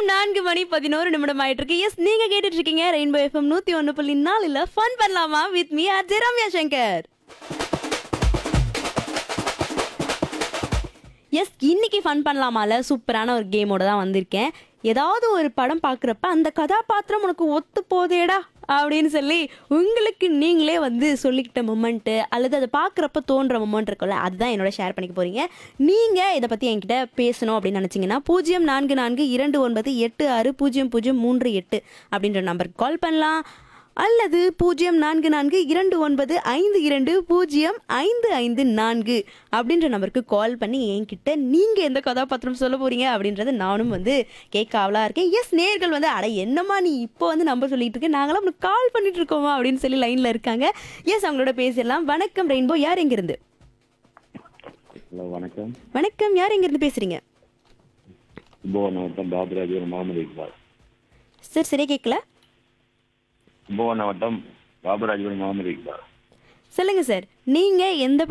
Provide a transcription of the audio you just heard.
நேரம் நான்கு மணி பதினோரு நிமிடம் ஆயிட்டு இருக்கு எஸ் நீங்க கேட்டுட்டு இருக்கீங்க ரெயின்போ எஃப்எம் நூத்தி ஒன்னு புள்ளி நாலுல ஃபன் பண்ணலாமா with me Ajay Ramya Shankar S இன்னைக்கு ஃபன் பண்ணலாமால சூப்பரான ஒரு கேமோட தான் வந்திருக்கேன் ஏதாவது ஒரு படம் பார்க்குறப்ப அந்த கதாபாத்திரம் உனக்கு ஒத்து போதேடா அப்படின்னு சொல்லி உங்களுக்கு நீங்களே வந்து சொல்லிக்கிட்ட மொமெண்ட்டு அல்லது அதை பார்க்குறப்ப தோன்ற மொமெண்ட் இருக்கும்ல அதுதான் என்னோட ஷேர் பண்ணிக்க போகிறீங்க நீங்கள் இதை பற்றி என்கிட்ட பேசணும் அப்படின்னு நினச்சிங்கன்னா பூஜ்ஜியம் நான்கு நான்கு இரண்டு ஒன்பது எட்டு ஆறு பூஜ்ஜியம் பூஜ்ஜியம் மூன்று எட்டு அப்படின்ற நம்பருக்கு கால் பண்ணலாம் அல்லது பூஜ்ஜியம் நான்கு நான்கு இரண்டு ஒன்பது ஐந்து இரண்டு பூஜ்ஜியம் ஐந்து ஐந்து நான்கு அப்படின்ற நம்பருக்கு கால் பண்ணி என்கிட்ட நீங்கள் எந்த கதாபாத்திரம் சொல்ல போறீங்க அப்படின்றத நானும் வந்து கேட்க ஆவலாக இருக்கேன் எஸ் நேர்கள் வந்து அட என்னம்மா நீ இப்போ வந்து நம்பர் சொல்லிட்டு இருக்க நாங்களாம் உனக்கு கால் பண்ணிட்டு இருக்கோமா அப்படின்னு சொல்லி லைனில் இருக்காங்க எஸ் அவங்களோட பேசிடலாம் வணக்கம் ரெயின்போ யார் எங்கிருந்து ஹலோ வணக்கம் வணக்கம் யார் எங்கிருந்து பேசுறீங்க கும்பகோணம் வட்டம் பாபுராஜபுரம் முகமது இக்பால் சார் சரியா கேட்கல கும்பகோணம் வட்டம் பாபுராஜபுரம் முகமது இக்பால் சொல்லுங்க சார் நீங்க எந்த